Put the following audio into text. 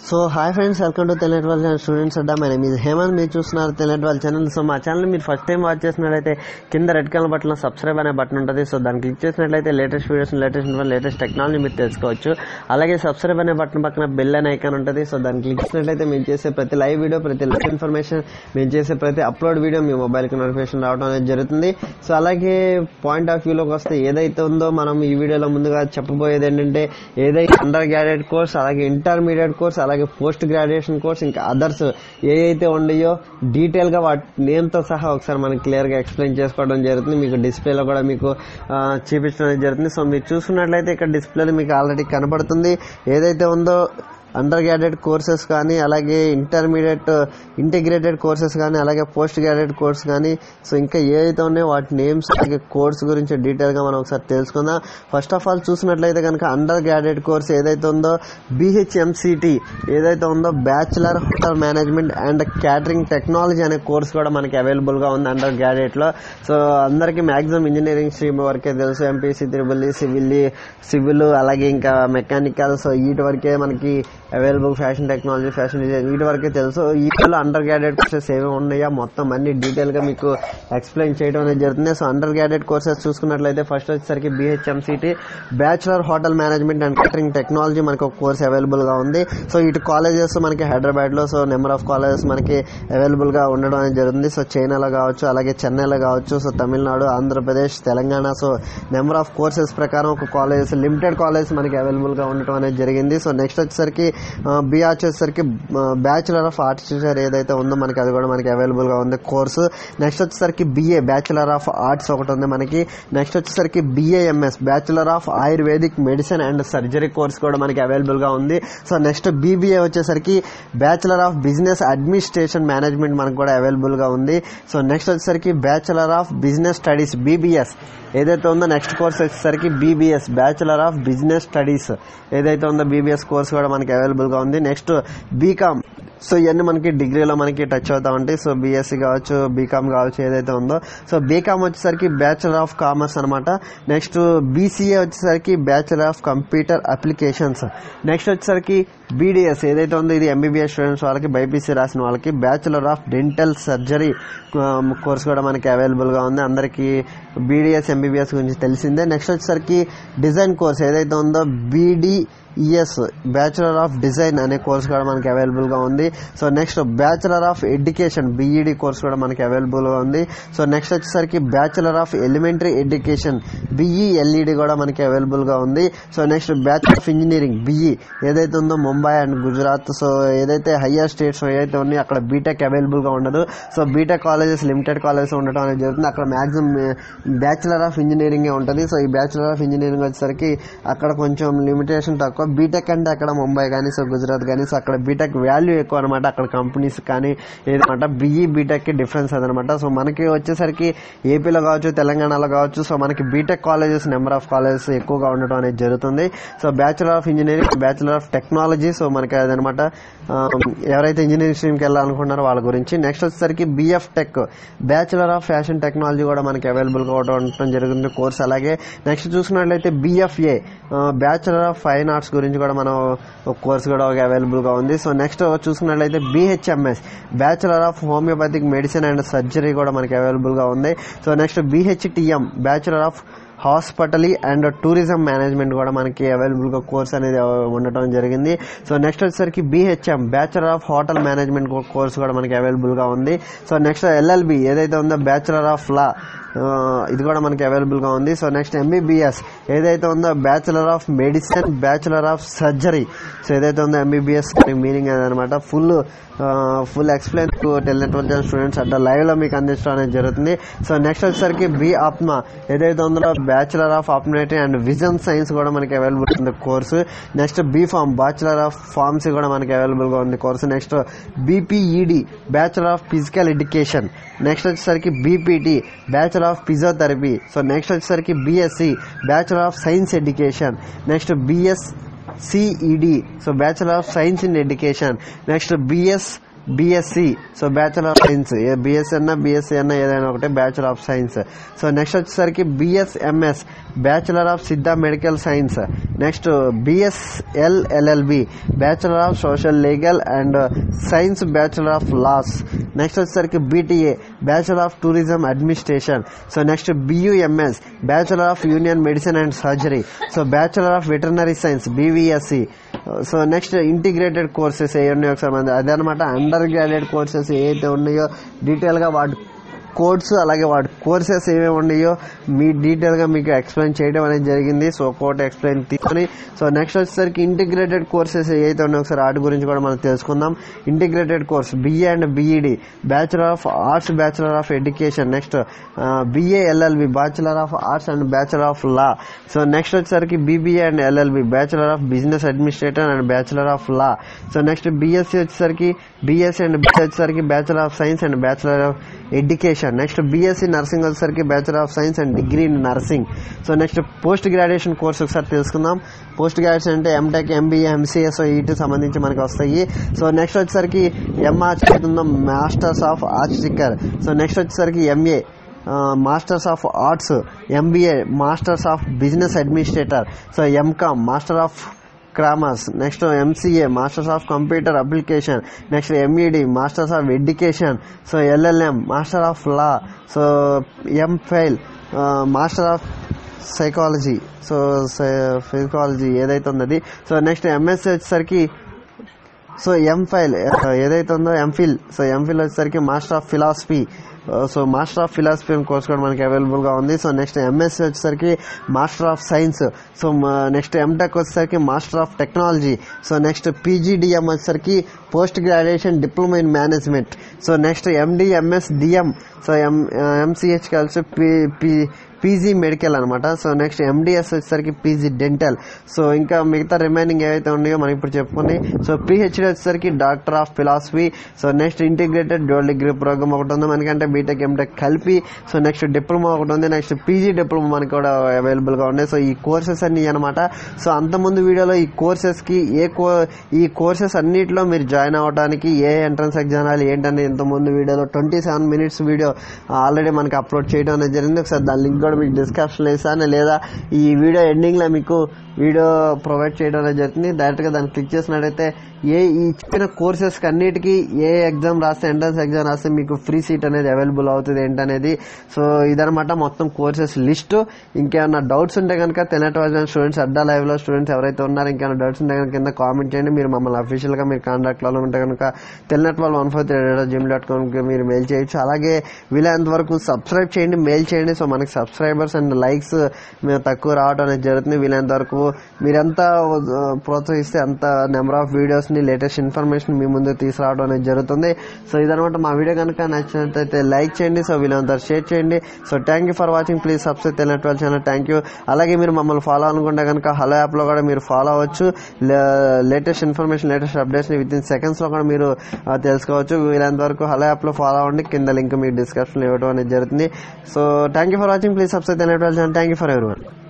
so hi friends welcome to తెల్లెట్ వాళ్ళ channel students Adda my name ఇది హేమంత్ మీరు చూస్తున్నారు తెల్లెట్ వాళ్ళ ఛానల్ సో మా ఛానల్ మీరు ఫస్ట్ టైం వాచ్ చేసినట్లయితే కింద రెడ్ కలర్ బటన్ సబ్స్క్రైబ్ అనే బటన్ ఉంటుంది సో దాన్ని క్లిక్ చేసినట్లయితే latest videos latest latest technology మీరు తెలుసుకోవచ్చు అలాగే సబ్స్క్రైబ్ అనే బటన్ పక్కన బెల్ అనే ఐకాన్ ఉంటుంది సో దాన్ని క్లిక్ చేసినట్లయితే మేము చేసే ప్రతి లైవ్ వీడియో ప్రతి లైవ్ ఇన్ఫర్మేషన్ మేము చేసే ప్రతి అప్లోడ్ వీడియో మీ మొబైల్కి నోటిఫికేషన్ రావడం అనేది జరుగుతుంది సో అలాగే పాయింట్ ఆఫ్ వ్యూలోకి వస్తే ఏదైతే ఉందో మనం ఈ వీడియోలో ముందుగా చెప్పబోయేది ఏంటంటే ఏదైతే అండర్ గ్రాడ్యుయేట్ కోర్స్ అలాగే ఇంటర్మీడియట్ కోర్స్ అలాగే పోస్ట్ గ్రాడ్యుయేషన్ కోర్స్ ఇంకా అదర్స్ ఏ అయితే ఉన్నాయో డీటెయిల్ గా వాటి నేమ్ తో సహా ఒకసారి మనకి క్లియర్ గా ఎక్స్ప్లెయిన్ చేసుకోవడం జరుగుతుంది మీకు డిస్ప్లేలో కూడా మీకు ఆ, చూపించడం జరుగుతుంది సో మీరు చూసుకున్నట్లయితే ఇక్కడ డిస్ప్లేలో మీకు ఆల్రెడీ కనబడుతుంది ఏదైతే ఉందో అండర్ గ్రాడ్యుయేట్ కోర్సెస్ కానీ అలాగే ఇంటర్మీడియట్ ఇంటిగ్రేటెడ్ కోర్సెస్ కానీ అలాగే పోస్ట్ గ్రాడ్యుయేట్ కోర్స్ కానీ సో ఇంకా ఏవైతే ఉన్నాయో వాటి నేమ్స్ అలాగే కోర్స్ గురించి డీటెయిల్గా మనం ఒకసారి తెలుసుకుందాం ఫస్ట్ ఆఫ్ ఆల్ చూసినట్లయితే కనుక అండర్ గ్రాడ్యుయేట్ కోర్స్ ఏదైతే ఉందో బీహెచ్ఎంసిటి ఏదైతే ఉందో bachelor hotel management and catering technology అనే కోర్స్ కూడా మనకి అవైలబుల్గా ఉంది అండర్ గ్రాడ్యుయేట్లో సో అందరికీ మ్యాక్సిమం ఇంజనీరింగ్ స్ట్రీమ్ వరకే తెలుసు ఎంపీసీ త్రిబుల్ సివిల్ సివిల్ అలాగే ఇంకా మెకానికల్ సో వీటి వరకే మనకి available fashion technology fashion design వీటి వరకే తెలుసు వీటిలో అండర్ గ్రాడ్యుయేట్ కోర్సెస్ ఏమేమి ఉన్నాయో మొత్తం అన్ని డీటెయిల్ గా మీకు ఎక్స్ప్లెయిన్ చేయడం అనేది జరుగుతుంది సో అండర్ గ్రాడ్యుయేట్ కోర్సెస్ చూసుకున్నట్లయితే ఫస్ట్ వచ్చేసరికి BHMCT bachelor hotel management and catering technology మనకి ఒక కోర్స్ అవైలబుల్ గా ఉంది సో ఇటు కాలేజెస్ మనకి హైదరాబాద్ లో సో నెంబర్ ఆఫ్ కాలేజెస్ మనకి అవైలబుల్ గా ఉండడం అనేది జరుగుతుంది సో చైనాలో కావచ్చు అలాగే చెన్నైలో కావచ్చు so Tamil Nadu Andhra Pradesh Telangana so number of courses ప్రకారం ఒక కాలేజెస్ లిమిటెడ్ కాలేజెస్ మనకి అవైలబుల్ గా ఉండటం అనేది జరిగింది సో నెక్స్ట్ వచ్చేసరికి బిఆర్ వచ్చేసరికి బ్యాచులర్ ఆఫ్ ఆర్టిస్చర్ ఏదైతే ఉందో మనకి అది కూడా మనకి అవైలబుల్ గా ఉంది కోర్సు నెక్స్ట్ వచ్చేసరికి బిఏ బ్యాచులర్ ఆఫ్ ఆర్ట్స్ ఒకటి ఉంది మనకి నెక్స్ట్ వచ్చేసరికి BAMS bachelor of ayurvedic medicine and surgery course కూడా మనకి అవైలబుల్ గా ఉంది సో నెక్స్ట్ బీబీఏ వచ్చేసరికి bachelor of business administration management మనకు కూడా అవైలబుల్ గా ఉంది సో నెక్స్ట్ వచ్చేసరికి bachelor of business studies BBS ఏదైతే ఉందో నెక్స్ట్ కోర్స్ వచ్చేసరికి BBS bachelor of business studies ఏదైతే ఉందో బీబీఎస్ కోర్స్ కూడా మనకి అవైలబుల్ గా ఉంది నెక్స్ట్ బీకామ్ సో ఇవన్నీ మనకి డిగ్రీలో మనకి టచ్ అవుతా ఉంటాయి సో బీఎస్సీ కావచ్చు బీకామ్ కావచ్చు ఏదైతే ఉందో సో బీకామ్ వచ్చేసరికి బ్యాచులర్ ఆఫ్ కామర్స్ అనమాట నెక్స్ట్ బీసీఏ వచ్చేసరికి bachelor of computer applications next వచ్చేసరికి బీడీఎస్ ఏదైతే ఉందో ఇది ఎంబీబీఎస్ స్టూడెంట్స్ వాళ్ళకి బైపీసీ రాసిన వాళ్ళకి bachelor of dental surgery course కూడా మనకి అవైలబుల్ గా ఉంది అందరికి బీడీఎస్ ఎంబీబీఎస్ గురించి తెలిసిందే నెక్స్ట్ వచ్చేసరికి డిజైన్ కోర్స్ ఏదైతే ఉందో BD ES bachelor of design అనే కోర్స్ కూడా మనకి అవైలబుల్ గా ఉంది so next bachelor of education BEd course కూడా మనకి అవైలబుల్ గా ఉంది సో నెక్స్ట్ వచ్చేసరికి bachelor of elementary education BElEd కూడా మనకి అవైలబుల్ గా ఉంది so next bachelor of engineering BE ఏదైతే ఉందో ముంబై అండ్ గుజరాత్ సో ఏదైతే హయ్యర్ స్టేట్స్ ఏదైతే ఉన్నాయో అక్కడ బీటెక్ అవైలబుల్ గా ఉండదు so BTech colleges limited colleges ఉండటం అనేది జరుగుతుంది అక్కడ మాక్సిమం బ్యాచులర్ ఆఫ్ ఇంజనీరింగ్ ఉంటుంది సో ఈ బ్యాచులర్ ఆఫ్ ఇంజనీరింగ్ వచ్చేసరికి అక్కడ కొంచెం లిమిటేషన్ తక్కువ బీటెక్ అంటే అక్కడ ముంబై కానీ సో గుజరాత్ కానీ సో అక్కడ బీటెక్ వాల్యూ ఎక్కువ అనమాట అక్కడ కంపెనీస్ కానీ ఏదన్నమాట బిఈ బీటెక్ కి డిఫరెన్స్ అదనమాట సో మనకి వచ్చేసరికి ఏపీలో కావచ్చు తెలంగాణలో కావచ్చు సో మనకి BTech colleges number of colleges ఎక్కువగా ఉండటం అనేది జరుగుతుంది so bachelor of engineering bachelor of technology so మనకి అదనమాట ఆ, ఎవరైతే ఇంజనీరింగ్ స్ట్రీమ్కి వెళ్ళాలనుకుంటున్నారో వాళ్ళ గురించి నెక్స్ట్ వచ్చేసరికి BF tech bachelor of fashion technology కూడా మనకి అవైలబుల్ గా ఉండటం జరుగుతుంది కోర్స్ అలాగే నెక్స్ట్ చూసుకున్నట్లయితే BFA bachelor of fine arts గురించి కూడా మనం ఒక కోర్స్ కూడా అవైలబుల్ గా ఉంది సో నెక్స్ట్ చూసుకున్నట్లయితే BHMS bachelor of homeopathic medicine and surgery కూడా మనకి అవైలబుల్ గా ఉంది so next BHTM bachelor of hospitality and tourism management కూడా మనకి అవైలబుల్ గా కోర్స్ అనేది ఉండటం జరిగింది సో నెక్స్ట్ వచ్చేసరికి BHM bachelor of hotel management course కూడా మనకి అవైలబుల్ గా ఉంది సో నెక్స్ట్ ఎల్ఎల్బి ఏదైతే ఉందో బ్యాచులర్ ఆఫ్ లా ఇది కూడా మనకి అవైలబుల్ గా ఉంది సో నెక్స్ట్ ఎంబీబీఎస్ ఏదైతే ఉందో bachelor of medicine bachelor of surgery so ఏదైతే ఉందో ఎంబీబీఎస్ మీనింగ్ అదనమాట full full explain to telenetwork students అట్లా లైవ్ లో మీకు అందించడం అనేది జరుగుతుంది సో నెక్స్ట్ వచ్చేసరికి బి ఆప్మా ఏదైతే ఉందో bachelor of optometry and vision science కూడా మనకి అవైలబుల్ ఉంది course next B pharm bachelor of pharmacy కూడా మనకి అవైలబుల్ గా ఉంది course next BPEd bachelor of physical education next వచ్చేసరికి BPT bachelor of physiotherapy so next వచ్చేసరికి BSc bachelor of science education next BS CED so bachelor of science in education next BS BSc so bachelor of science BSc అన్న BSc అన్న ఏదైనా ఒకటే bachelor of science so next వచ్చేసరికి BSMS bachelor of Siddha medical science next BSL LLB bachelor of social legal and science bachelor of laws next వచ్చేసరికి BTA bachelor of tourism administration so next BUMS bachelor of union medicine and surgery so bachelor of veterinary science BVSc so next integrated courses ఏ ఉన్నాయో ఒకసారి మన అదనమాట under graduate courses ఏవైతే ఉన్నాయో డీటెయిల్గా వాటి కోడ్స్ అలాగే వాటి కోర్సెస్ ఏమేమి ఉన్నాయో మీ డీటెయిల్గా మీకు ఎక్స్ప్లెయిన్ చేయడం అనేది జరిగింది సో కోట్ ఎక్స్ప్లెయిన్ తీసుకొని సో నెక్స్ట్ వచ్చేసరికి ఇంటిగ్రేటెడ్ కోర్సెస్ ఏవైతే ఉన్నాయో ఒకసారి వాటి గురించి కూడా మనం తెలుసుకుందాం integrated course BA and BEd bachelor of arts bachelor of education next BA LLB bachelor of arts and bachelor of law so next వచ్చేసరికి BBA and LLB bachelor of business administrator and bachelor of law so next BSc వచ్చేసరికి BSc and BSc వచ్చేసరికి bachelor of science and bachelor of education next BSc nursing వచ్చేసరికి bachelor of science and degree in nursing so next post graduation course ఒకసారి తెలుసుకుందాం post graduation అంటే MTech MBA MCS వీటి సంబంధించి మనకి వస్తాయి సో నెక్స్ట్ వచ్చేసరికి ఎంఆర్ చదువుతుందాం masters of architecture so next వచ్చేసరికి MA masters of arts MBA masters of business administrator so MCom master of commerce next MCA masters of computer application next MEd masters of education so LLM master of law so MPhil master of psychology so psychology ఏదైతే ఉన్నది so next MSc వచ్చేసరికి so MPhil ఏదైతే ఉందో MPhil so MPhil వచ్చేసరికి master of philosophy so master of philosophy course కూడా మనకి అవైలబుల్గా ఉంది సో నెక్స్ట్ ఎంఎస్సీ వచ్చేసరికి master of science so next MTech వచ్చేసరికి master of technology so next PGDM వచ్చేసరికి post graduation diploma in management so next MD MS DM so M MCh కలిసి P P PG medical అనమాట so next MDS వచ్చేసరికి PG dental so ఇంకా మిగతా remaining ఏవైతే ఉన్నాయో మనం ఇప్పుడు చెప్పుకుని సో పిహెచ్డి వచ్చేసరికి doctor of philosophy so next integrated dual degree program ఒకటి ఉంది మనకంటే బీటెక్ ఎంటెక్ కలిపి సో నెక్స్ట్ డిప్లొమా ఒకటి ఉంది నెక్స్ట్ పీజీ డిప్లొమా మనకి కూడా అవైలబుల్గా ఉన్నాయి సో ఈ కోర్సెస్ అన్ని అనమాట సో అంతకుముందు వీడియోలో ఈ కోర్సెస్కి ఏ కో ఈ కోర్సెస్ అన్నిటిలో మీరు జాయిన్ అవ్వడానికి ఏ ఎంట్రన్స్ ఎగ్జామ్ రాయాలి ఏంటనేది ఇంతకుముందు వీడియోలో twenty seven minutes video already మనకి అప్లోడ్ చేయడం అనేది జరిగింది ఒకసారి దాని లింక్ కూడా మీకు డిస్క్రిప్షన్లో ఇస్తాను లేదా ఈ వీడియో ఎండింగ్లో మీకు వీడియో ప్రొవైడ్ చేయడం అనేది జరుగుతుంది డైరెక్ట్గా దాన్ని క్లిక్ చేసినట్టయితే ఏ ఈ చెప్పిన కోర్సెస్కి అన్నిటికీ ఏ ఎగ్జామ్ రాస్తే ఎంట్రన్స్ ఎగ్జామ్ రాస్తే మీకు ఫ్రీ సీట్ అనేది అవైలబుల్ అవుతుంది ఏంటనేది సో ఇదనమాట మొత్తం కోర్సెస్ లిస్ట్ ఇంకేమైనా డౌట్స్ ఉంటే కనుక తెనట్ వాజన్ స్టూడెంట్స్ అడ్డా లైవ్లో స్టూడెంట్స్ ఎవరైతే ఉన్నారో ఇంకేమైనా డౌట్స్ ఉంటే కనుక కింద కామెంట్ చేయండి మీరు మమ్మల్ని అఫీషియల్గా మీరు కాంటాక్ట్లో ఉంటే కనుక తెల్లనట్ వాళ్ళు one four three gym dot కామ్కి మీరు మెయిల్ చేయొచ్చు అలాగే వీలైనంత వరకు సబ్స్క్రైబ్ చేయండి మెయిల్ చేయండి సో మనకి సబ్స్క్రైబర్స్ అండ్ లైక్స్ మేము తక్కువ రావడం అనేది జరుగుతుంది వీలైనంత వరకు మీరెంత ఆ, ప్రోత్సహిస్తే అంత నెంబర్ ఆఫ్ వీడియోస్ని లేటెస్ట్ ఇన్ఫర్మేషన్ మీ ముందు తీసుకురావడం అనేది జరుగుతుంది సో ఇదనమాట మా వీడియో కనుక నచ్చినట్లయితే లైక్ చేయండి సో వీళ్ళంతా షేర్ చేయండి so thank you for watching please subscribe తెలియట్ వాళ్ళ ఛానల్ థ్యాంక్ యూ అలాగే మీరు మమ్మల్ని ఫాలో అనుకుంటే కనుక హలో యాప్లో కూడా మీరు ఫాలో అవ్వచ్చు లేటెస్ట్ ఇన్ఫర్మేషన్ లేటెస్ట్ అప్డేట్స్ని విత్ ఇన్ సెకండ్స్లో కూడా మీరు ఆ, తెలుసుకోవచ్చు వీళ్ళంత వరకు హలో యాప్లో ఫాలో అవ్వండి కింద లింక్ మీకు డిస్క్రిప్షన్లో ఇవ్వడం అనేది జరుగుతుంది so thank you for watching please subscribe తెలియట్ వాళ్ళ ఛానల్ థ్యాంక్ యూ ఫర్ ఎవరి